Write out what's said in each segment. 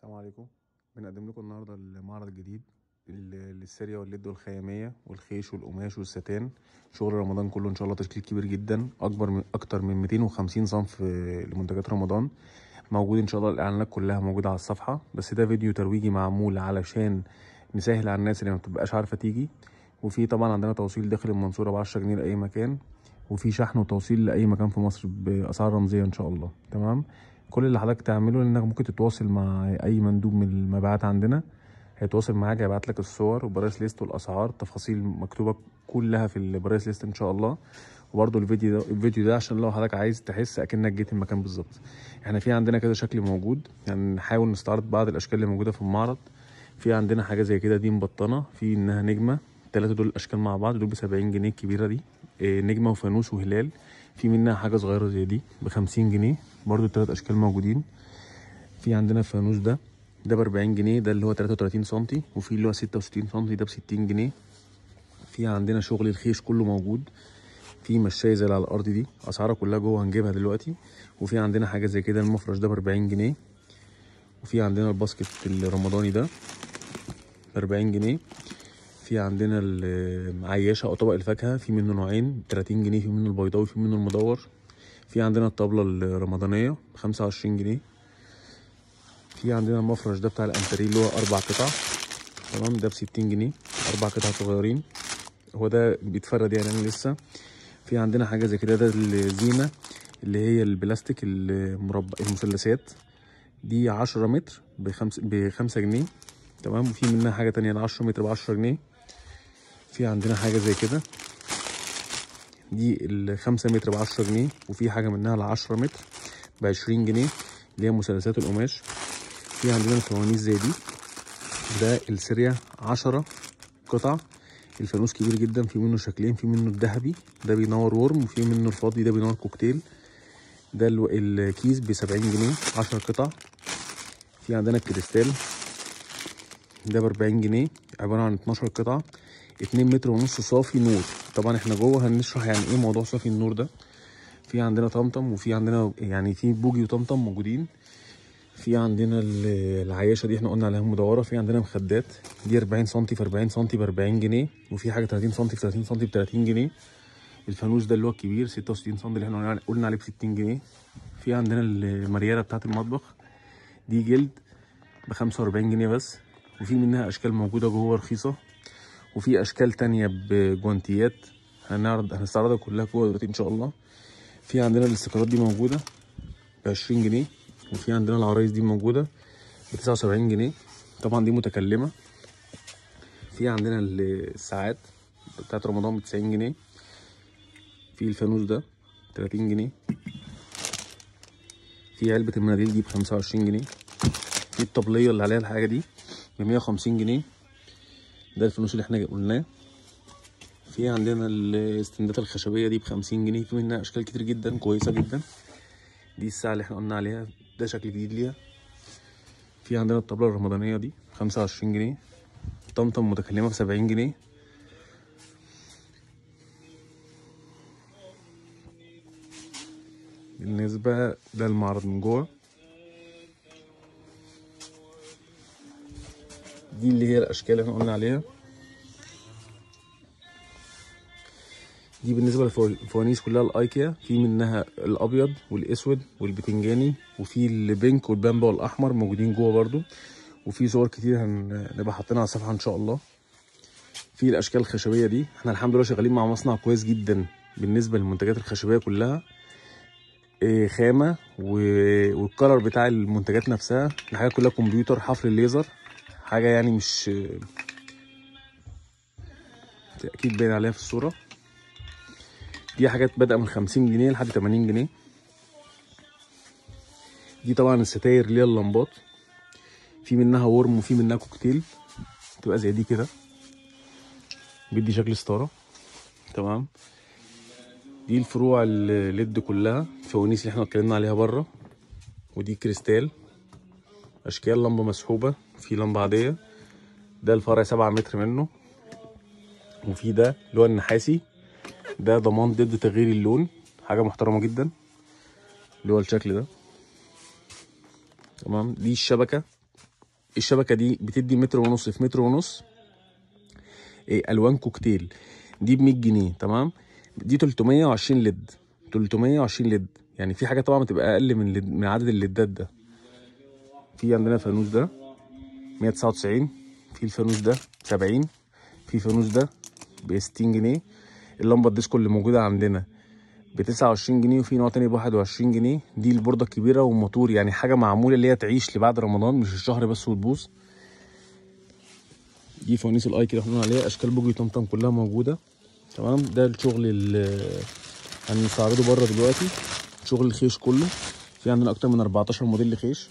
السلام عليكم بنقدم لكم النهارده المعرض الجديد ال- للسريه والليد والخياميه والخيش والقماش والستان شغل رمضان كله ان شاء الله تشكيل كبير جدا اكبر من اكتر من 250 صنف آه، لمنتجات رمضان موجود ان شاء الله الاعلانات كلها موجوده على الصفحه بس ده فيديو ترويجي معمول علشان نسهل على الناس اللي ما بتبقاش عارفه تيجي وفي طبعا عندنا توصيل داخل المنصوره ب 10 جنيه لاي مكان وفي شحن وتوصيل لاي مكان في مصر باسعار رمزيه ان شاء الله تمام كل اللي حضرتك تعمله انك ممكن تتواصل مع اي مندوب من المبيعات عندنا هيتواصل معاك هيبعت لك الصور والبرايس ليست والاسعار تفاصيل مكتوبه كلها في البرايس ليست ان شاء الله وبرده الفيديو ده الفيديو ده عشان لو حضرتك عايز تحس اكنك جيت المكان بالظبط احنا في عندنا كذا شكل موجود يعني نحاول نستعرض بعض الاشكال اللي موجوده في المعرض في عندنا حاجه زي كده دي مبطنه في انها نجمه الثلاثه دول الاشكال مع بعض دول ب 70 جنيه الكبيره دي إيه، نجمه وفانوس وهلال في منها حاجه صغيره زي دي ب 50 جنيه برضو الثلاث اشكال موجودين في عندنا الفانوس ده ده ب 40 جنيه ده اللي هو 33 سم وفي اللي هو 66 سم ده ب 60 جنيه في عندنا شغل الخيش كله موجود في مشاية زي اللي على الارض دي اسعارها كلها جوه هنجيبها دلوقتي وفي عندنا حاجه زي كده المفرش ده ب 40 جنيه وفي عندنا الباسكت الرمضاني ده ب 40 جنيه في عندنا العياشه او طبق الفاكهه في منه نوعين 30 جنيه في منه البيضاوي في منه المدور في عندنا الطاوله الرمضانيه ب 25 جنيه في عندنا المفرش ده بتاع الانتريه اللي هو اربع قطع تمام ده ب 60 جنيه اربع قطع صغيرين هو ده بيتفرد يعني أنا لسه في عندنا حاجه زي كده ده الزينه اللي هي البلاستيك المربع المثلثات دي 10 متر بخمس بخمسة جنيه تمام وفي منها حاجه تانية ده 10 متر ب 10 جنيه في عندنا حاجه زي كده دي الخمسة متر ب 10 جنيه وفي حاجه منها ل 10 متر ب 20 جنيه اللي هي مثلثات القماش في عندنا الفوانيس زي دي ده السريع 10 قطع الفانوس كبير جدا في منه شكلين في منه الذهبي ده بينور ورم وفي منه الفضي ده بينور كوكتيل ده الو- الكيس ب 70 جنيه 10 قطع في عندنا الكريستال ده ب 40 جنيه عباره عن 12 قطعه 2 متر ونص صافي نور طبعا احنا جوه هنشرح يعني ايه موضوع صافي النور ده في عندنا طمطم وفي عندنا يعني في بوجي وطمطم موجودين في عندنا ال- العياشه دي احنا قلنا عليها مدوره في عندنا مخدات دي 40 سم في 40 سم ب 40 جنيه وفي حاجه 30 سم في 30 سم ب 30 جنيه الفانوس ده اللي هو الكبير 66 سم اللي احنا قلنا عليه- قلنا عليه ب 60 جنيه في عندنا المرياله بتاعه المطبخ دي جلد ب 45 جنيه بس وفي منها اشكال موجوده جوه رخيصه وفي اشكال تانية بجوانتيات هنعرض هنستعرضها كلها جوه دلوقتي ان شاء الله في عندنا الاستيكرات دي موجوده ب 20 جنيه وفي عندنا العرايس دي موجوده ب 79 جنيه طبعا دي متكلمه في عندنا ال- الساعات بتاعت رمضان ب 90 جنيه في الفانوس ده 30 جنيه في علبة المناديل دي ب 25 جنيه في الطبلية اللي عليها الحاجة دي ب 150 جنيه ده الفانوس اللي احنا قلناه في عندنا الاستندات الخشبية دي ب 50 جنيه في منها أشكال كتير جدا كويسة جدا دي الساعة اللي احنا قلنا عليها ده شكل جديد ليها في عندنا الطبلة الرمضانية دي 25 جنيه طمطم متكلمة ب 70 جنيه بالنسبة ده المعرض من جوه دي اللي هي الأشكال اللي احنا قلنا عليها دي بالنسبة للفوانيس كلها الأيكيا في منها الأبيض والأسود والبتنجاني وفي البينك والبامبا والأحمر موجودين جوه برضو وفي صور كتير هنبقى حاطينها على الصفحة إن شاء الله في الأشكال الخشبية دي احنا الحمد لله شغالين مع مصنع كويس جدا بالنسبة للمنتجات الخشبية كلها إيه، خامة و- والكلر بتاع المنتجات نفسها الحاجات كلها كمبيوتر حفر الليزر حاجة يعني مش أكيد باين عليها في الصورة دي حاجات بادئة من 50 جنيه لحد 80 جنيه دي طبعا الستاير اللي هي اللمبات في منها ورم وفي منها كوكتيل تبقى زي دي كده بيدي شكل ستارة تمام دي الفروع الليد كلها الفوانيس اللي احنا اتكلمنا عليها بره ودي كريستال اشكال لمبه مسحوبه في لمبه عاديه ده الفرع سبعة متر منه وفي ده اللي هو النحاسي ده ضمان ضد تغيير اللون حاجه محترمه جدا اللي هو الشكل ده تمام دي الشبكه الشبكه دي بتدي متر ونص في متر ونص إيه الوان كوكتيل دي ب 100 جنيه تمام دي 320 ليد 320 ليد يعني في حاجه طبعا بتبقى اقل من لد من عدد الليدات ده في عندنا الفانوس ده 199 في الفانوس ده 70 في الفانوس ده ب 60 جنيه اللمبه الديسكو اللي موجوده عندنا ب 29 جنيه وفي نوع تاني ب 21 جنيه دي البورده الكبيره والموتور يعني حاجه معموله اللي هي تعيش لبعد رمضان مش الشهر بس وتبوظ دي فوانيس الاي كده احنا عليها اشكال بوجي طمطم كلها موجوده تمام ده الشغل اللي هنستعرضه بره دلوقتي شغل الخيش كله في عندنا اكتر من 14 موديل خيش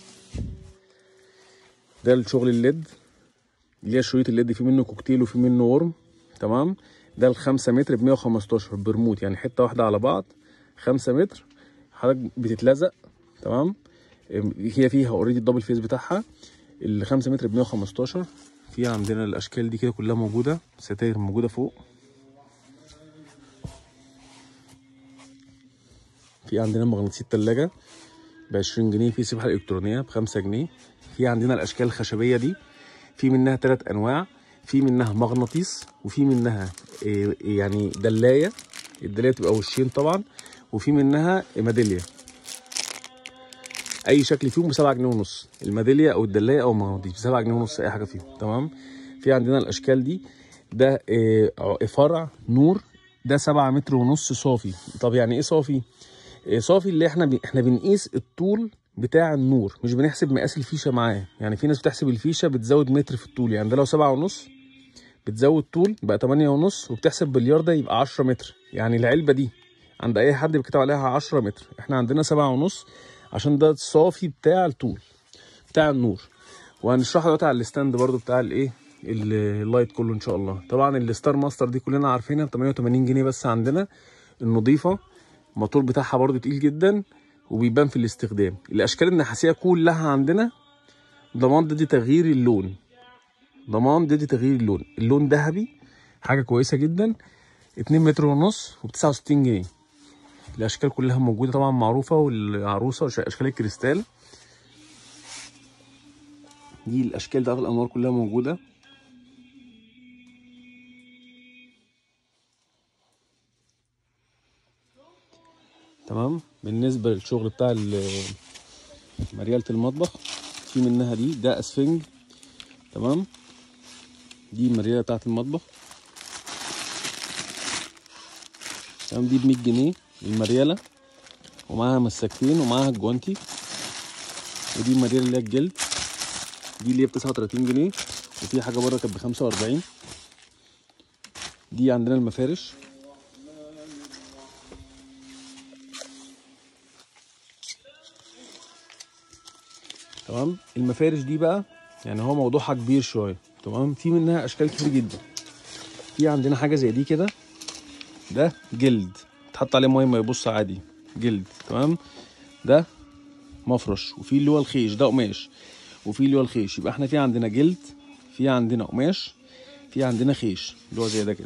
ده الشغل الليد اللي هي شريط الليد في منه كوكتيل وفي منه ورم تمام ده الخمسة متر ب 115 برموت يعني حته واحده على بعض خمسة متر حضرتك بتتلزق تمام هي فيها اوريدي الدبل فيس بتاعها ال 5 متر ب 115 في عندنا الاشكال دي كده كلها موجوده ستاير موجوده فوق في عندنا مغناطيس التلاجة ب 20 جنيه في سبحة إلكترونية ب 5 جنيه في عندنا الأشكال الخشبية دي في منها ثلاث أنواع في منها مغناطيس وفي منها إيه يعني دلاية الدلاية بتبقى وشين طبعا وفي منها ميدالية أي شكل فيهم ب 7 جنيه ونص الميدالية أو الدلاية أو المغناطيس ب 7 جنيه ونص أي حاجة فيهم تمام في عندنا الأشكال دي ده إيه فرع نور ده 7 متر ونص صافي طب يعني إيه صافي؟ صافي اللي احنا ب... احنا بنقيس الطول بتاع النور مش بنحسب مقاس الفيشه معاه يعني في ناس بتحسب الفيشه بتزود متر في الطول يعني ده لو سبعة ونص بتزود طول بقى تمانية ونص وبتحسب بالياردة يبقى عشرة متر يعني العلبة دي عند أي حد بيكتب عليها عشرة متر احنا عندنا سبعة ونص عشان ده الصافي بتاع الطول بتاع النور وهنشرحه دلوقتي على الستاند برضو بتاع الايه اللايت كله ان شاء الله طبعا الستار ماستر دي كلنا عارفينها ب 88 جنيه بس عندنا النظيفه الموتور بتاعها برضو تقيل جدا وبيبان في الاستخدام الاشكال النحاسيه كلها عندنا ضمان ضد تغيير اللون ضمان ضد تغيير اللون اللون ذهبي حاجه كويسه جدا 2 متر ونص وب 69 جنيه الاشكال كلها موجوده طبعا معروفه والعروسه اشكال الكريستال دي الاشكال بتاعت الانوار كلها موجوده تمام بالنسبه للشغل بتاع مرياله المطبخ في منها دي ده اسفنج تمام دي المرياله بتاعت المطبخ تمام دي ب 100 جنيه المرياله ومعاها مساكتين ومعاها الجوانتي ودي المرياله اللي هي الجلد دي اللي هي ب 39 جنيه وفي حاجه بره كانت ب 45 دي عندنا المفارش تمام المفارش دي بقى يعني هو موضوعها كبير شويه تمام في منها اشكال كتير جدا في عندنا حاجه زي دي كده ده جلد تحط عليه ميه ما يبص عادي جلد تمام ده مفرش وفي اللي هو الخيش ده قماش وفي اللي هو الخيش يبقى احنا في عندنا جلد في عندنا قماش في عندنا خيش اللي هو زي ده كده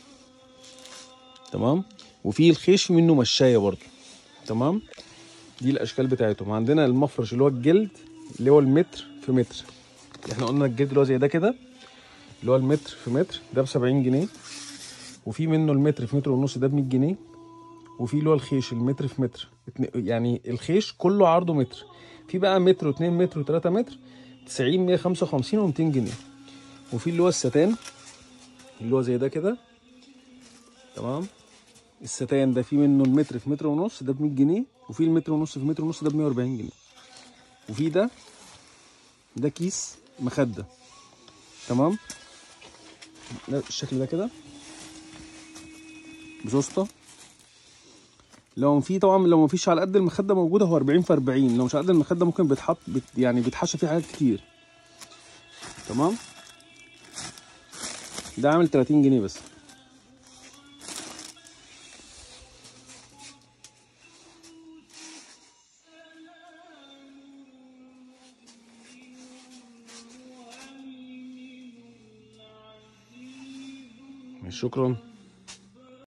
تمام وفي الخيش منه مشايه برضه تمام دي الاشكال بتاعتهم عندنا المفرش اللي هو الجلد اللي هو المتر في متر احنا قلنا الجلد اللي هو زي ده كده اللي هو المتر في متر ده ب 70 جنيه وفي منه المتر في متر ونص ده ب 100 جنيه وفي اللي هو الخيش المتر في متر يعني الخيش كله عرضه متر في بقى متر و2 متر و3 متر 90 155 و200 جنيه وفي اللي هو الستان اللي هو زي ده كده تمام الستان ده في منه المتر في متر ونص ده ب 100 جنيه وفي المتر ونص في متر ونص ده ب 140 جنيه وفي ده ده كيس مخده تمام ده الشكل ده كده بزوسته لو في طبعا لو ما فيش على قد المخده موجوده هو 40 في 40 لو مش على قد المخده ممكن بيتحط بت يعني بيتحشى فيه حاجات كتير تمام ده عامل 30 جنيه بس شكرا